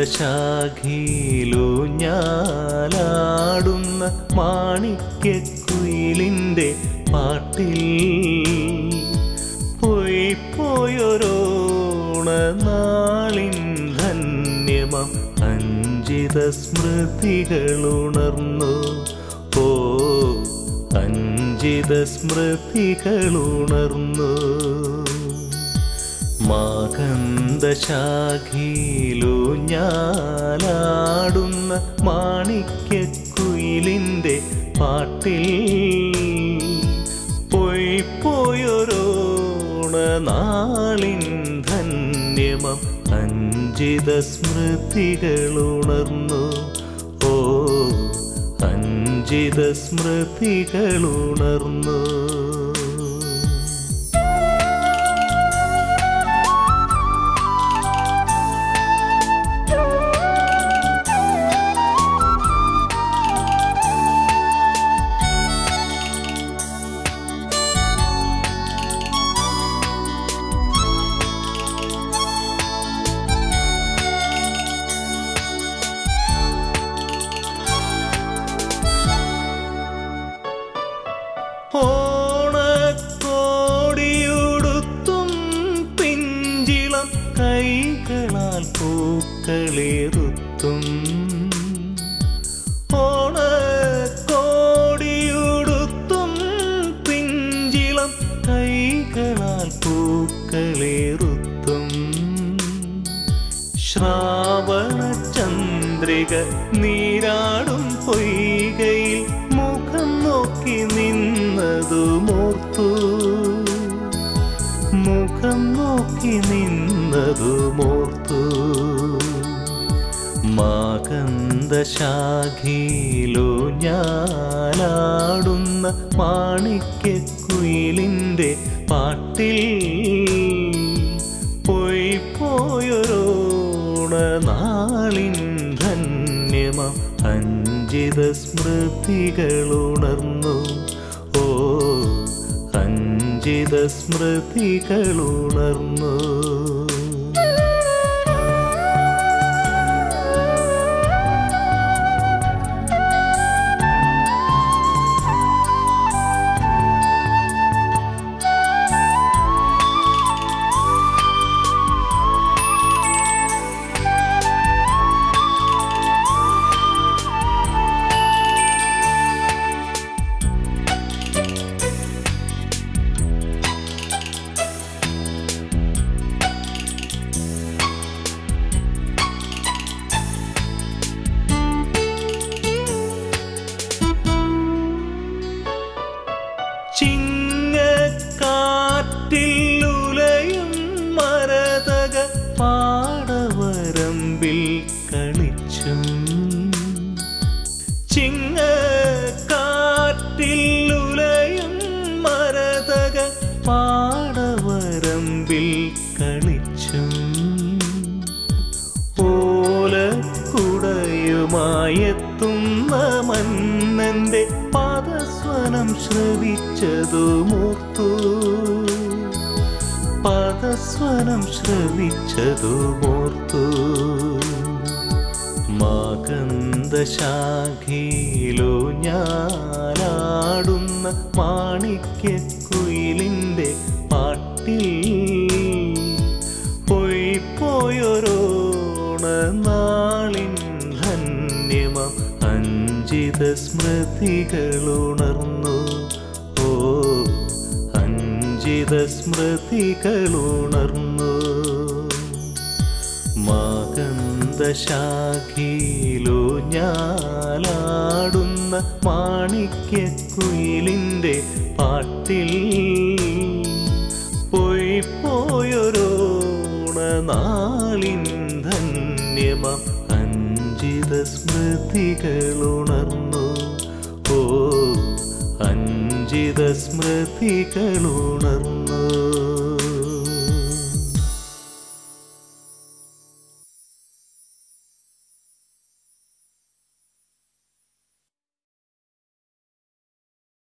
മാകന്ദശാഖിയിലൂഞ്ഞാലാടുന്ന മാണിക്യക്കുയിലിൻ്റെ പാട്ടിൽ പോയി പോയൊരോണ നാളിൻ ധന്യമം അഞ്ചിത സ്മൃതികളുണർന്നു ഓ അഞ്ചിത സ്മൃതികളുണർന്നു മാകന്ദശാഖിയിലൂഞ്ഞാലാടുന്ന മാണിക്യക്കുയിലിൻ്റെ പാട്ടിൽ പോയി പോയൊരോണ നാളിൻ ധന്യമം അഞ്ചിത സ്മൃതികളുണർന്നു ഓ അഞ്ചിത സ്മൃതികളുണർന്നു ഓണക്കോടിയുടുത്തും പിഞ്ചിളം കൈകളാൽ പൂക്കളേറുത്തും ഓണക്കോടിയുടുത്തും പിഞ്ചിളം കൈകളാൽ പൂക്കളേറുത്തും ശ്രാവണ ചന്ദ്രിക നീരാടും പൊയ്കയിൽ മുഖം നോക്കി നിന്നതു മോർത്തു മുഖം നോക്കി നിന്നതു മോർത്തു മാകന്ദശാഖിയിലോ ഞാലാടുന്ന മാണിക്യക്കുയിലിൻ്റെ പാട്ടിൽ പോയി പോയൊരോണ നാളിൻ ധന്യമം അഞ്ചിത സ്മൃതികളുണർന്നു ഓ അഞ്ചിത സ്മൃതികളുണർന്നു ചിങ്ങക്കാറ്റിലുലയും മരതക പാടവരമ്പിൽ കളിച്ചും ചിങ്ങക്കാറ്റിലുലയും മരതക പാടവരമ്പിൽ കളിച്ചും ഓലക്കുടയുമായെത്തുന്ന മന്നന്റെ പദസ്വനം ശ്രവിച്ചതു മൂർത്തു പദസ്വനം ശ്രവിച്ചതു മൂർത്തു മാകന്ദശാഖിയിലോ ഞാലാടുന്ന മാണിക്യക്കുയിലിൻ്റെ പാട്ടിൽ പോയി പോയൊരോണ നാളിൻ ധന്യമം അഞ്ചിത സ്മൃതികളുണർന്നു ഓ അഞ്ചിത സ്മൃതികളുണർന്നു മാകന്ദശാഖിയിലോ ഞാലാടുന്ന മാണിക്യക്കുയിലിൻ്റെ പാട്ടിൽ പോയി പോയൊരോണ നാളിൻ ധന്യമം അഞ്ചിത സ്മൃതികളുണർന്നു ഓ അഞ്ചിത സ്മൃതികളുണർന്നു